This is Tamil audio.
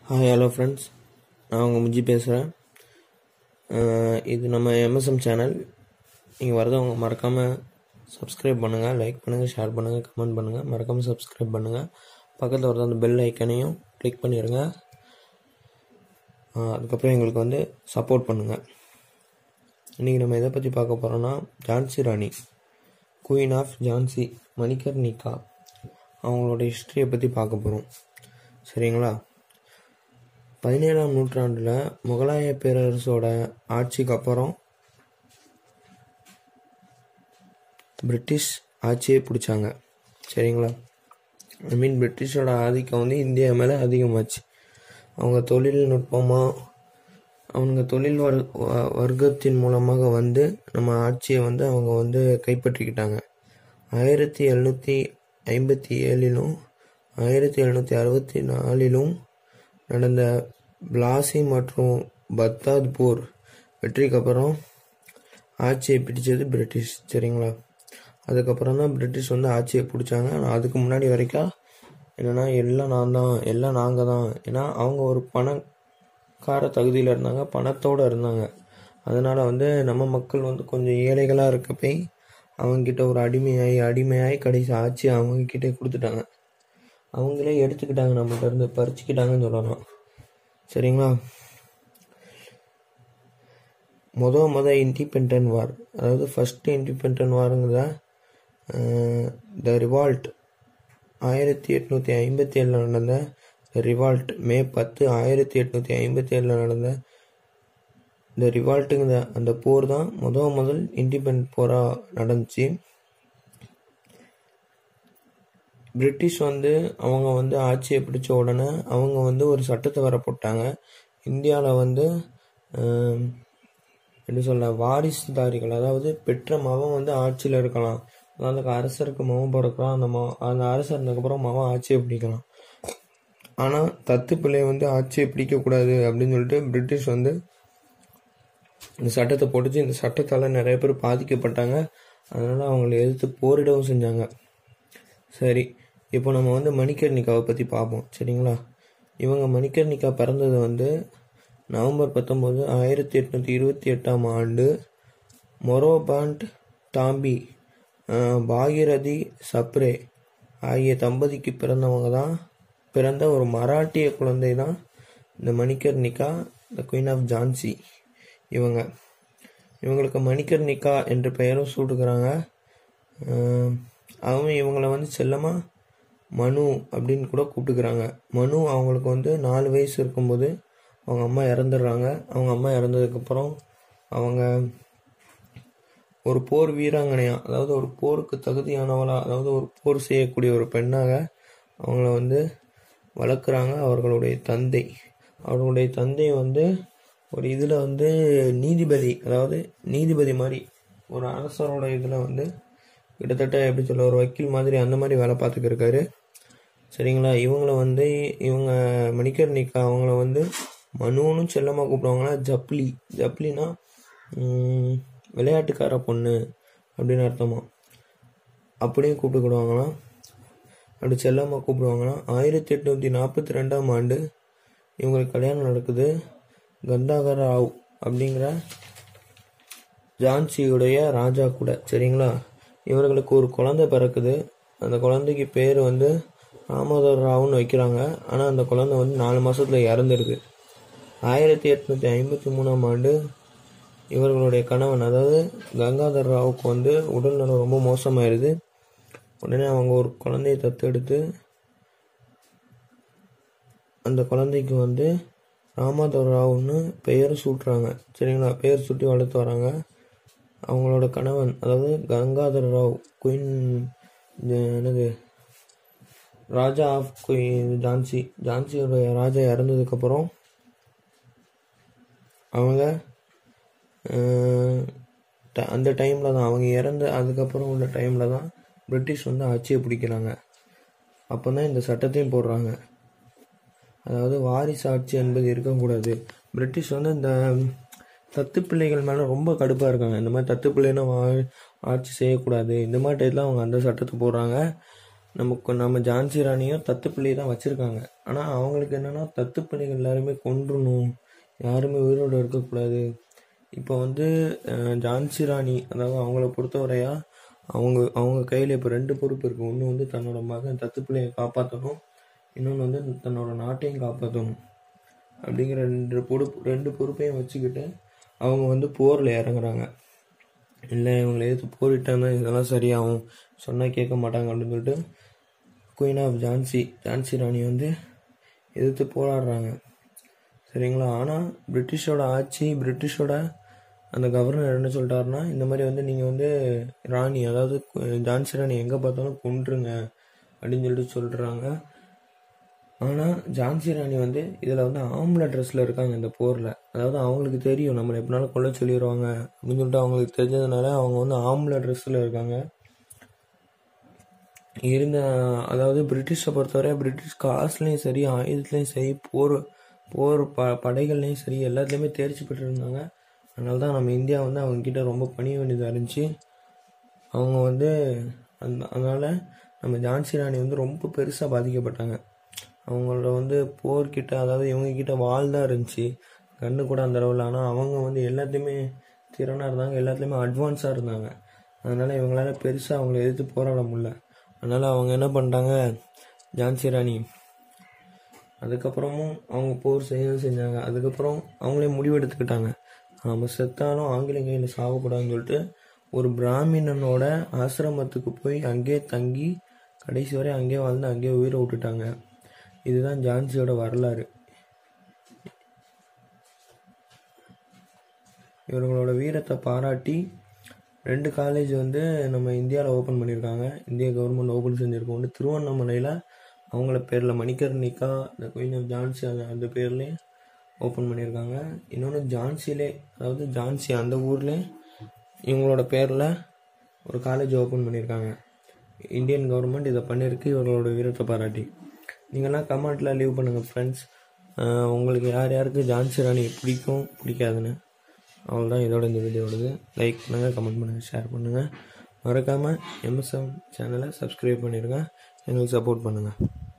ஹாய் ஹலோ ஃப்ரெண்ட்ஸ் நான் உங்கள் முஜி பேசுகிறேன் இது நம்ம எம்எஸ்எம் சேனல் நீங்கள் வரதவங்க மறக்காமல் சப்ஸ்கிரைப் பண்ணுங்கள் லைக் பண்ணுங்கள் ஷேர் பண்ணுங்கள் கமெண்ட் பண்ணுங்கள் மறக்காமல் சப்ஸ்கிரைப் பண்ணுங்கள் பக்கத்தில் வரது அந்த பெல் ஐக்கனையும் கிளிக் பண்ணிடுங்க ஆஹ் அதுக்கப்புறம் எங்களுக்கு வந்து சப்போர்ட் பண்ணுங்கள் இன்றைக்கி நம்ம எதை பற்றி பார்க்க போகிறோன்னா ஜான்சி ராணி குயின் ஆஃப் ஜான்சி மணிகர்ணிகா அவங்களோட ஹிஸ்ட்ரியை பற்றி பார்க்க போகிறோம் சரிங்களா பதினேழாம் நூற்றாண்டில் முகலாய பேரரசோட ஆட்சிக்கு அப்புறம் பிரிட்டிஷ் ஆட்சியை பிடிச்சாங்க சரிங்களா ஐ மீன் பிரிட்டிஷோட ஆதிக்கம் வந்து இந்தியா மேலே அதிகமாச்சு அவங்க தொழில்நுட்பமாக அவங்க தொழில் வர் வ- வர்க்கத்தின் மூலமாக வந்து நம்ம ஆட்சியை வந்து அவங்க வந்து கைப்பற்றிக்கிட்டாங்க ஆயிரத்தி எழுநூற்றி ஐம்பத்தி ஏழிலும் ஆயிரத்தி எழுநூற்றி அறுபத்தி நாலிலும் நடந்த பிளாசி மற்றும் பத்தாத் போர் வெற்றிக்கு அப்புறம் ஆட்சியை பிடிச்சது பிரிட்டிஷ் சரிங்களா அதுக்கப்புறம் தான் பிரிட்டிஷ் வந்து ஆட்சியை பிடிச்சாங்க ஆனால் அதுக்கு முன்னாடி வரைக்கும் என்னென்னா எல்லாம் நான் தான் எல்லாம் நாங்கள் தான் ஏன்னா அவங்க ஒரு பணக்கார தகுதியில் இருந்தாங்க பணத்தோடு இருந்தாங்க அதனால் வந்து நம்ம மக்கள் வந்து கொஞ்சம் ஏழைகளாக இருக்க போய் அவங்கக்கிட்ட ஒரு அடிமையாகி அடிமையாகி கடைசி ஆட்சி அவங்கக்கிட்டே கொடுத்துட்டாங்க அவங்களே எடுத்துக்கிட்டாங்க நம்மள்ட்ட இருந்து பறிச்சுக்கிட்டாங்கன்னு சொல்லலாம் சரிங்களா முத முத இண்டிபெண்ட் வார் அதாவது ஃபஸ்ட்டு இண்டிபெண்ட் வாருங்கிறத த ரிவால்ட் ஆயிரத்தி எட்நூற்றி ஐம்பத்தி ஏழில் நடந்த ரிவால்ட் மே பத்து ஆயிரத்தி எட்நூற்றி ஐம்பத்தி ஏழில் நடந்த இந்த ரிவால்ட்டுங்கிற அந்த போர் தான் முத முதல் இண்டிபெண்ட் போராக நடந்துச்சு பிரிட்டிஷ் வந்து அவங்க வந்து ஆட்சியை பிடிச்ச உடனே அவங்க வந்து ஒரு சட்டத்தை வர போட்டாங்க இந்தியாவில் வந்து ஆம், எப்படி சொல்ல வாரிசுதாரிகள் அதாவது பெற்ற மகன் வந்து ஆட்சியில் இருக்கலாம் அதாவது அரசருக்கு மகன் பிறக்கலாம் அந்த ம அந்த அரசர் இருந்ததுக்கப்புறம் மகன் ஆட்சியை பிடிக்கலாம் ஆனால் தத்து பிள்ளை வந்து ஆட்சியை பிடிக்கக்கூடாது அப்படின்னு சொல்லிட்டு பிரிட்டிஷ் வந்து இந்த சட்டத்தை போட்டுச்சு இந்த சட்டத்தால் நிறைய பேர் பாதிக்கப்பட்டாங்க அதனால் அவங்களை எதிர்த்து போரிடவும் செஞ்சாங்க சரி இப்போ நம்ம வந்து மணிக்கர்ணிகாவை பற்றி பார்ப்போம் சரிங்களா இவங்க மணிக்கர்ணிகா பிறந்தது வந்து நவம்பர் பத்தொம்போது ஆயிரத்தி எட்நூற்றி இருபத்தி எட்டாம் ஆண்டு மொரோபாண்ட் டாம்பி ஆஹ், பாகிரதி சப்ரே ஆகிய தம்பதிக்கு பிறந்தவங்க தான் பிறந்த ஒரு மராட்டிய குழந்தை தான் இந்த Manikarnika the queen of Jhansi இவங்க இவங்களுக்கு மணிக்கர்ணிகா என்ற பெயரும் சூட்டுக்கிறாங்க ஆஹ் அவங்க இவங்கள வந்து செல்லமாக மனு அப்படின்னு கூட கூப்பிட்டுக்கிறாங்க மனு அவங்களுக்கு வந்து நாலு வயசு இருக்கும்போது அவங்க அம்மா இறந்துடுறாங்க அவங்க அம்மா இறந்ததுக்கப்புறம் அவங்க ஒரு போர் வீராங்கனையா அதாவது ஒரு போருக்கு தகுதியானவளா அதாவது ஒரு போர் செய்யக்கூடிய ஒரு பெண்ணாக அவங்கள வந்து வளர்க்குறாங்க அவர்களுடைய தந்தை அவர்களுடைய தந்தை வந்து ஒரு இதில் வந்து நீதிபதி அதாவது நீதிபதி மாதிரி ஒரு அரசரோட இதில் வந்து கிட்டத்தட்ட எப்படி சொல்ல ஒரு வக்கீல் மாதிரி அந்த மாதிரி வேலை பார்த்துக்கு இருக்காரு சரிங்களா இவங்கள வந்து இவங்க மணிக்கர்ணிகா அவங்கள வந்து மனுன்னு செல்லமாக கூப்பிடுவாங்கன்னா ஜப்ளி ஜப்ளினா ம், விளையாட்டுக்கார பொண்ணு அப்படின்னு அர்த்தமா அப்படியும் கூப்பிட்டுக்கிடுவாங்களாம் அப்படி செல்லமாக கூப்பிடுவாங்களாம் ஆயிரத்தி எட்நூற்றி நாற்பத்தி ரெண்டாம் ஆண்டு இவங்களுக்கு கல்யாணம் நடக்குது கந்தாகர ராவ் அப்படிங்கிற ஜான்சியுடைய ராஜா கூட சரிங்களா இவர்களுக்கு ஒரு குழந்தை பிறக்குது அந்த குழந்தைக்கு பேர் வந்து ராமோதர் ராவ்னு வைக்கிறாங்க ஆனால் அந்த குழந்தை வந்து நாலு மாசத்துல இறந்துடுது ஆயிரத்தி எட்நூற்றி ஐம்பத்தி மூணாம் ஆண்டு இவர்களுடைய கணவன் அதாவது கங்காதர் ராவுக்கு வந்து உடல்நலம் ரொம்ப மோசமாயிருது உடனே அவங்க ஒரு குழந்தையை தத்தெடுத்து அந்த குழந்தைக்கு வந்து ராமாதர் ராவ்னு பெயர் சூட்டுறாங்க சரிங்களா பெயர் சூட்டி வளர்த்து வராங்க அவங்களோட கணவன் அதாவது கங்காதர் ராவ் குயின் என்னது ராஜா ஆஃப் குயின் ஜான்சி ஜான்சியோட ராஜா இறந்ததுக்கப்புறம் அவங்க அஹ், ட- அந்த டைமில் தான் அவங்க இறந்த அதுக்கப்புறம் உள்ள டைமில் தான் பிரிட்டிஷ் வந்து ஆட்சியை பிடிக்கிறாங்க அப்போ தான் இந்த சட்டத்தையும் போடுறாங்க அதாவது வாரிசு ஆட்சி என்பது இருக்கக்கூடாது பிரிட்டிஷ் வந்து இந்த தத்து பிள்ளைகள் மேலே ரொம்ப கடுப்பாக இருக்காங்க இந்த மாதிரி தத்து பிள்ளைனா வா ஆட்சி செய்யக்கூடாது இந்த மாதிரி டைத்தில் அவங்க அந்த சட்டத்தை போடுறாங்க நமக்கு நம்ம ஜான்சி ராணியும் தத்து பிள்ளை தான் வச்சுருக்காங்க ஆனால் அவங்களுக்கு என்னென்னா தத்து பிள்ளைகள் எல்லாருமே கொன்றணும் யாருமே உயிரோடு இருக்கக்கூடாது இப்போ வந்து அஹ், ஜான்சி ராணி அதாவது அவங்கள பொறுத்தவரையா அவங்க அவங்க கையில் இப்போ ரெண்டு பொறுப்பு இருக்குது ஒன்று வந்து தன்னோட மகன் தத்து பிள்ளையை காப்பாற்றணும் இன்னொன்று வந்து தன்னோட நாட்டையும் காப்பாற்றணும் அப்படிங்கிற ரெண்டு பொறுப்பு ரெண்டு பொறுப்பையும் வச்சுக்கிட்டு அவங்க வந்து போரில் இறங்குறாங்க இல்லை இவங்களை எதிர்த்து போரிட்டாங்கன்னா இதெல்லாம் சரியாகும் சொன்னால் கேட்க மாட்டாங்க அப்படின்னு சொல்லிட்டு குயின் ஆஃப் ஜான்சி ஜான்சி ராணி வந்து எதிர்த்து போராடுறாங்க சரிங்களா ஆனால் பிரிட்டிஷோட ஆட்சி பிரிட்டிஷோட அந்த கவர்னர் என்ன சொல்லிட்டாருன்னா இந்த மாதிரி வந்து நீங்கள் வந்து ராணி அதாவது கு- ஜான்சி ராணி எங்கே பார்த்தாலும் கொன்றுங்க அப்படின்னு சொல்லிட்டு சொல்கிறாங்க ஆனால் ஜான்சி ராணி வந்து இதில் வந்து ஆம்பளை ட்ரெஸ்ஸில் இருக்காங்க இந்த போரில் அதாவது அவங்களுக்கு தெரியும் நம்மளை எப்படினாலும் கொல்ல சொல்லிடுவாங்க அப்படின்னு சொல்லிட்டு அவங்களுக்கு தெரிஞ்சதுனால அவங்க வந்து ஆம்பளை ட்ரெஸ்ஸில் இருக்காங்க இருந்த அதாவது பிரிட்டிஷை பொறுத்தவரை பிரிட்டிஷ் காசுலேயும் சரி ஆயுதத்துலேயும் சரி போர் போர் ப படைகள்லையும் சரி எல்லாத்துலேயுமே தேர்ச்சி பெற்றிருந்தாங்க அதனால தான் நம்ம இந்தியா வந்து அவங்க கிட்ட ரொம்ப பணிய வேண்டியதாக இருந்துச்சு அவங்க வந்து அந்த அதனால் நம்ம ஜான்சி ராணி வந்து ரொம்ப பெருசாக பாதிக்கப்பட்டாங்க அவங்களோட வந்து போர்கிட்ட அதாவது இவங்க கிட்ட வாள் தான் இருந்துச்சு கண்ணு கூட அந்த அளவில் ஆனால் அவங்க வந்து எல்லாத்தையுமே திறனாக இருந்தாங்க எல்லாத்துலேயுமே அட்வான்ஸாக இருந்தாங்க அதனால் இவங்களால பெருசாக அவங்கள எதிர்த்து போராட முடியல அதனால் அவங்க என்ன பண்ணிட்டாங்க ஜான்சி ராணி அதுக்கப்புறமும் அவங்க போர் செய்ய செஞ்சாங்க அதுக்கப்புறம் அவங்களே முடிவெடுத்துக்கிட்டாங்க நம்ம செத்தாலும் ஆங்கில கையில் சாகக்கூடாதுன்னு சொல்லிட்டு ஒரு பிராமினனோட ஆசிரமத்துக்கு போய் அங்கேயே தங்கி கடைசி வரை அங்கேயே வாழ்ந்து அங்கேயே உயிரை விட்டுட்டாங்க இதுதான் ஜான்சியோட வரலாறு இவர்களோட வீரத்தை பாராட்டி ரெண்டு காலேஜ் வந்து நம்ம இந்தியாவில் ஓப்பன் பண்ணியிருக்காங்க இந்திய கவர்மெண்ட் ஓப்பன் செஞ்சுருக்கோம் ஒன்று திருவண்ணாமலையில் அவங்கள பேரில் மணிகர்ணிகா இந்த குயின் ஆஃப் ஜான்சி அந்த அந்த பேர்லேயே ஓப்பன் பண்ணியிருக்காங்க இன்னொன்று ஜான்சிலே அதாவது ஜான்சி அந்த ஊர்லே இவங்களோட பேரில் ஒரு காலேஜ் ஓப்பன் பண்ணியிருக்காங்க இந்தியன் கவர்மெண்ட் இதை பண்ணியிருக்கு இவர்களோட வீரத்தை பாராட்டி நீங்கள்லாம் கமெண்ட்டில் லீவ் பண்ணுங்கள் ஃப்ரெண்ட்ஸ் உங்களுக்கு யார் யாருக்கு ஜான்சி ராணி பிடிக்கும் பிடிக்காதுன்னு அவ்வளோதான் இதோட இந்த வீடியோடது லைக் பண்ணுங்கள் கமெண்ட் பண்ணுங்கள் ஷேர் பண்ணுங்கள் மறக்காமல் எம்எஸ்எம் சேனலை சப்ஸ்கிரைப் பண்ணிடுங்க எங்களுக்கு சப்போர்ட் பண்ணுங்கள்